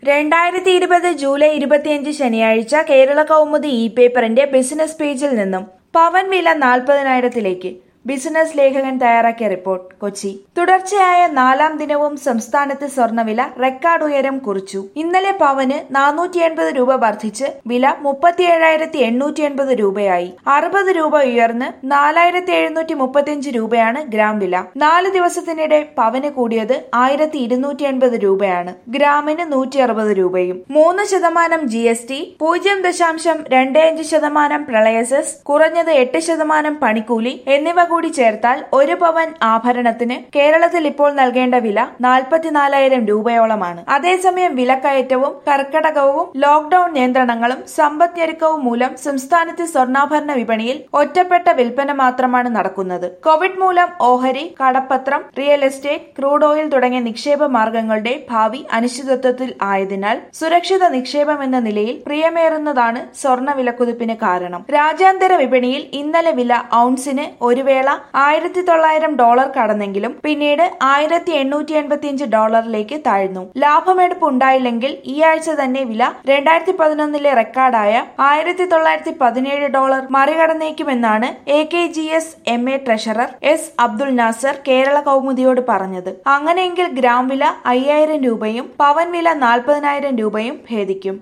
രണ്ടായിരത്തി ഇരുപത് ജൂലൈ ഇരുപത്തിയഞ്ച് ശനിയാഴ്ച കേരള കൗമുദി ഇ പേപ്പറിന്റെ ബിസിനസ് പേജിൽ നിന്നും പവൻ വില നാൽപ്പതിനായിരത്തിലേക്ക് ബിസിനസ് ലേഖകൻ തയ്യാറാക്കിയ റിപ്പോർട്ട് കൊച്ചി തുടർച്ചയായ നാലാം ദിനവും സംസ്ഥാനത്ത് സ്വർണ്ണവില റെക്കോർഡ് ഉയരം കുറിച്ചു ഇന്നലെ പവന് നാനൂറ്റി എൺപത് രൂപ വർദ്ധിച്ച് വില മുപ്പത്തിയേഴായിരത്തി എണ്ണൂറ്റി എൺപത് രൂപയായി അറുപത് രൂപ ഉയർന്ന് നാലായിരത്തി എഴുന്നൂറ്റി മുപ്പത്തിയഞ്ച് രൂപയാണ് ഗ്രാം വില നാല് ദിവസത്തിനിടെ പവന് കൂടിയത് ആയിരത്തി ഇരുന്നൂറ്റി എൺപത് രൂപയാണ് ഗ്രാമിന് നൂറ്റി അറുപത് രൂപയും മൂന്ന് ശതമാനം ജി എസ് ടി പൂജ്യം ദശാംശം രണ്ട് അഞ്ച് ശതമാനം പ്രളയസെസ് കുറഞ്ഞത് എട്ട് ശതമാനം പണിക്കൂലി എന്നിവ കൂടി ചേർത്താൽ ഒരു പവൻ ആഭരണത്തിന് കേരളത്തിൽ ഇപ്പോൾ നൽകേണ്ട വില നാൽപ്പത്തിനാലായിരം രൂപയോളമാണ് അതേസമയം വിലക്കയറ്റവും കർക്കടകവും ലോക്ഡൌൺ നിയന്ത്രണങ്ങളും സമ്പദ് ഞെരുക്കവും മൂലം സംസ്ഥാനത്തെ സ്വർണ്ണാഭരണ വിപണിയിൽ ഒറ്റപ്പെട്ട വിൽപ്പന മാത്രമാണ് നടക്കുന്നത് കോവിഡ് മൂലം ഓഹരി കടപ്പത്രം റിയൽ എസ്റ്റേറ്റ് ക്രൂഡ് ഓയിൽ തുടങ്ങിയ നിക്ഷേപ മാർഗങ്ങളുടെ ഭാവി അനിശ്ചിതത്വത്തിൽ ആയതിനാൽ സുരക്ഷിത നിക്ഷേപം എന്ന നിലയിൽ പ്രിയമേറുന്നതാണ് സ്വർണ്ണ വിലക്കുതിപ്പിന് കാരണം രാജ്യാന്തര വിപണിയിൽ ഇന്നലെ വില ഔൺസിന് ഒരു വേള ആയിരത്തി തൊള്ളായിരം ഡോളർ കടന്നെങ്കിലും പിന്നീട് ആയിരത്തി എണ്ണൂറ്റി എൺപത്തിയഞ്ച് ഡോളറിലേക്ക് താഴ്ന്നു ലാഭമെടുപ്പ് ഉണ്ടായില്ലെങ്കിൽ ഈ ആഴ്ച തന്നെ വില രണ്ടായിരത്തി പതിനൊന്നിലെ റെക്കോർഡായ ആയിരത്തി തൊള്ളായിരത്തി പതിനേഴ് ഡോളർ മറികടന്നേക്കുമെന്നാണ് A K G S M A treasurer S Abdul Nasar Kerala കൗമുദിയോട് പറഞ്ഞത് അങ്ങനെയെങ്കിൽ ഗ്രാം വില അയ്യായിരം രൂപയും പവൻ വില നാൽപ്പതിനായിരം രൂപയും ഭേദിക്കും